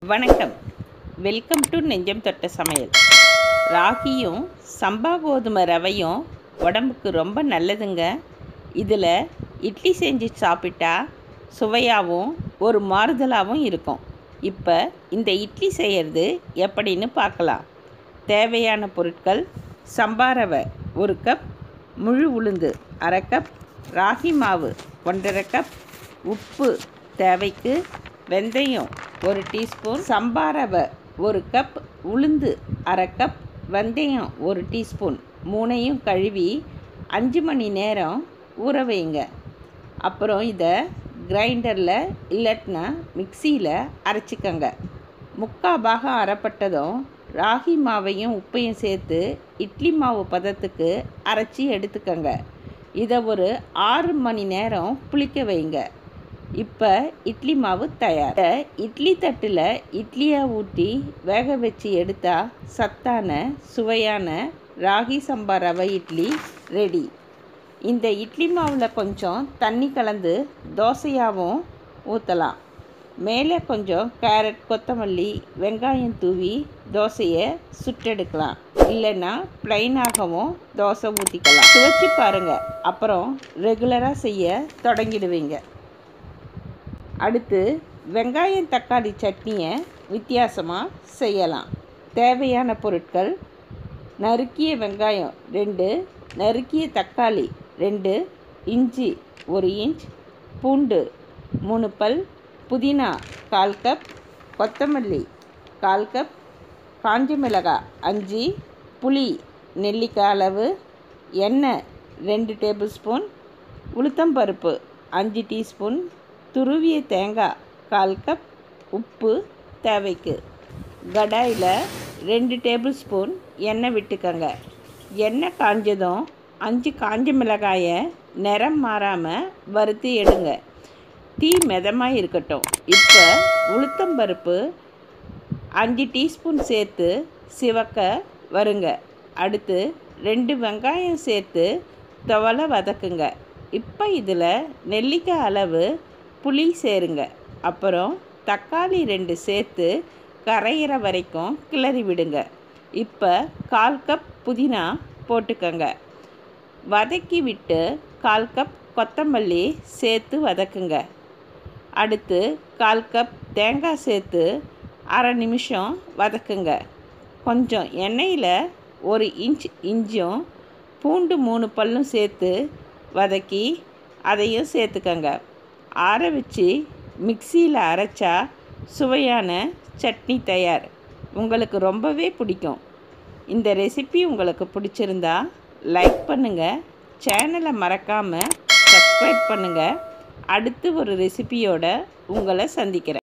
வணக்கம் welcome to நெஞ்சம் தொட்ட சமையல் ராகியும் சம்பா கோதுமை ரவையும் உடம்புக்கு ரொம்ப நல்லதுங்க இதில் இட்லி செஞ்சு சாப்பிட்டா சுவையாகவும் ஒரு மாறுதலாகவும் இருக்கும் இப்போ இந்த இட்லி செய்கிறது எப்படின்னு பார்க்கலாம் தேவையான பொருட்கள் சம்பா ரவை ஒரு கப் முழு உளுந்து அரை கப் ராகி மாவு ஒன்றரை கப் உப்பு தேவைக்கு வெந்தயம் ஒரு டீஸ்பூன் சம்பா ரவை ஒரு கப் உளுந்து அரை கப் வெந்தயம் ஒரு டீஸ்பூன் மூணையும் கழுவி அஞ்சு மணி நேரம் ஊற வைங்க அப்புறம் இதை கிரைண்டரில் இல்லாட்டினா மிக்சியில் அரைச்சிக்கங்க முக்கால் பாகம் அரைப்பட்டதும் ராகி மாவையும் உப்பையும் சேர்த்து இட்லி மாவு பதத்துக்கு அரைச்சி எடுத்துக்கங்க இதை ஒரு ஆறு மணி நேரம் புளிக்க வைங்க இப்போ இட்லி மாவு தயார் இதை இட்லி தட்டில் இட்லியை ஊற்றி வேக வச்சு எடுத்தால் சத்தான சுவையான ராகி சம்பா ரவை இட்லி ரெடி இந்த இட்லி மாவில் கொஞ்சம் தண்ணி கலந்து தோசையாகவும் ஊற்றலாம் மேலே கொஞ்சம் கேரட் கொத்தமல்லி வெங்காயம் தூவி தோசையை சுட்டெடுக்கலாம் இல்லைன்னா ப்ளைனாகவும் தோசை ஊற்றிக்கலாம் சுவைச்சு பாருங்கள் அப்புறம் ரெகுலராக செய்ய தொடங்கிடுவீங்க அடுத்து வெங்காயம் தக்காளி சட்னியை வித்தியாசமாக செய்யலாம் தேவையான பொருட்கள் நறுக்கிய வெங்காயம் ரெண்டு நறுக்கிய தக்காளி ரெண்டு இஞ்சி ஒரு இன்ச் பூண்டு மூணு பல் புதினா கால் கப் கொத்தமல்லி கால் கப் காஞ்ச மிளகாய் அஞ்சு புளி நெல்லிக்காய் அளவு எண்ணெய் ரெண்டு டேபிள் ஸ்பூன் உளுத்தம்பருப்பு அஞ்சு டீஸ்பூன் துருவிய தேங்காய் கால் கப் உப்பு தேவைக்கு கடாயில் ரெண்டு டேபிள் ஸ்பூன் எண்ணெய் விட்டுக்கங்க எண்ணெய் காஞ்சதும் அஞ்சு காஞ்ச மிளகாயை நிறம் மாறாமல் வறுத்து எடுங்க தீ மிதமாக இருக்கட்டும் இப்போ உளுத்தம்பருப்பு அஞ்சு டீஸ்பூன் சேர்த்து சிவக்க வருங்க அடுத்து ரெண்டு வெங்காயம் சேர்த்து துவலை வதக்குங்க இப்போ இதில் நெல்லிக்காய் அளவு புளி சேருங்க அப்புறம் தக்காளி ரெண்டு சேர்த்து கரையிற வரைக்கும் கிளறி விடுங்க இப்போ கால் கப் புதினா போட்டுக்கங்க வதக்கி விட்டு கால் கப் கொத்தமல்லி சேர்த்து வதக்குங்க அடுத்து கால் கப் தேங்காய் சேர்த்து அரை நிமிஷம் வதக்குங்க கொஞ்சம் எண்ணெயில் ஒரு இன்ச் இஞ்சும் பூண்டு மூணு பல்லும் சேர்த்து வதக்கி அதையும் சேர்த்துக்கங்க ஆற வச்சு மிக்சியில் அரைச்சா சுவையான சட்னி தயார் உங்களுக்கு ரொம்பவே பிடிக்கும் இந்த ரெசிபி உங்களுக்கு பிடிச்சிருந்தா லைக் பண்ணுங்கள் சேனலை மறக்காமல் சப்ஸ்கிரைப் பண்ணுங்கள் அடுத்து ஒரு ரெசிபியோட உங்களை சந்திக்கிறேன்